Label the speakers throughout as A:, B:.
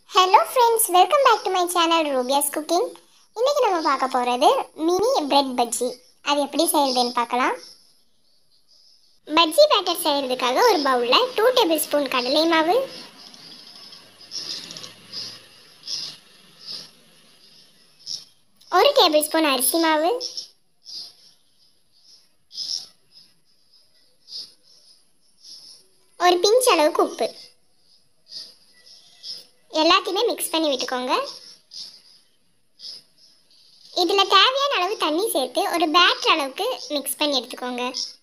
A: hello friends welcome back to my channel Rubiya's cooking இன்றைக்கி நம்ம பார்க்க போகிறது மினி பிரெட் பஜ்ஜி அது எப்படி செய்கிறதுன்னு பார்க்கலாம் பஜ்ஜி பேட்டர் செய்கிறதுக்காக ஒரு பவுலில் டூ டேபிள் ஸ்பூன் கடலை மாவு ஒரு டேபிள் ஸ்பூன் அரிசி மாவு ஒரு பிஞ்ச் அளவுக்கு உப்பு எல்லாத்தையுமே மிக்ஸ் பண்ணி விட்டுக்கோங்க இதில் தேவையான அளவு தண்ணி சேர்த்து ஒரு பேட்டர் அளவுக்கு மிக்ஸ் பண்ணி எடுத்துக்கோங்க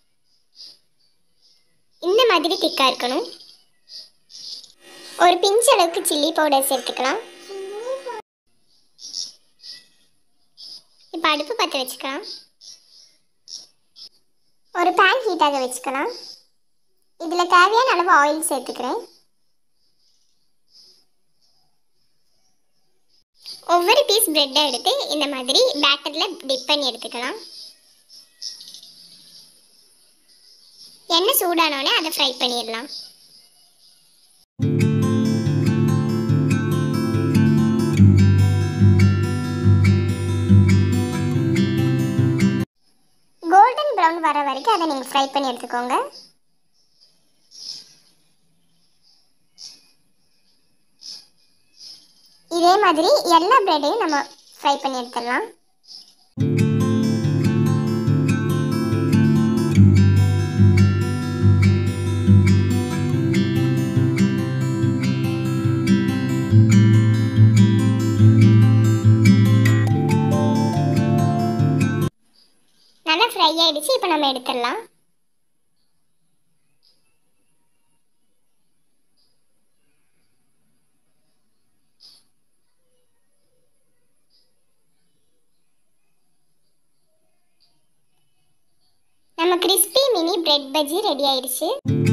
A: இந்த மாதிரி திக்காக இருக்கணும் ஒரு பிஞ்ச் அளவுக்கு சில்லி பவுடர் சேர்த்துக்கலாம் இப்போ அடுப்பு பற்ற வச்சுக்கலாம் ஒரு பேன் ஹீட்டாக வச்சுக்கலாம் இதில் தேவையான அளவு ஆயில் சேர்த்துக்கிறேன் ஒவ்வொரு பீஸ் பிரெட்டை எடுத்து இந்த மாதிரி பேட்டரில் டிப் பண்ணி எடுத்துக்கலாம் எண்ணெய் சூடானோடனே அதை ஃப்ரை பண்ணிடலாம் கோல்டன் ப்ரௌன் வர வரைக்கும் அதை நீங்கள் ஃப்ரை பண்ணி எடுத்துக்கோங்க இதே மாதிரி எல்லா பிரெட்டையும் நம்ம ஃப்ரை பண்ணி எடுத்துடலாம் நல்லா ஃப்ரை ஆயிடுச்சு இப்போ நம்ம எடுத்துடலாம் நம்ம crispy mini bread bajji ready ஆயிடுச்சு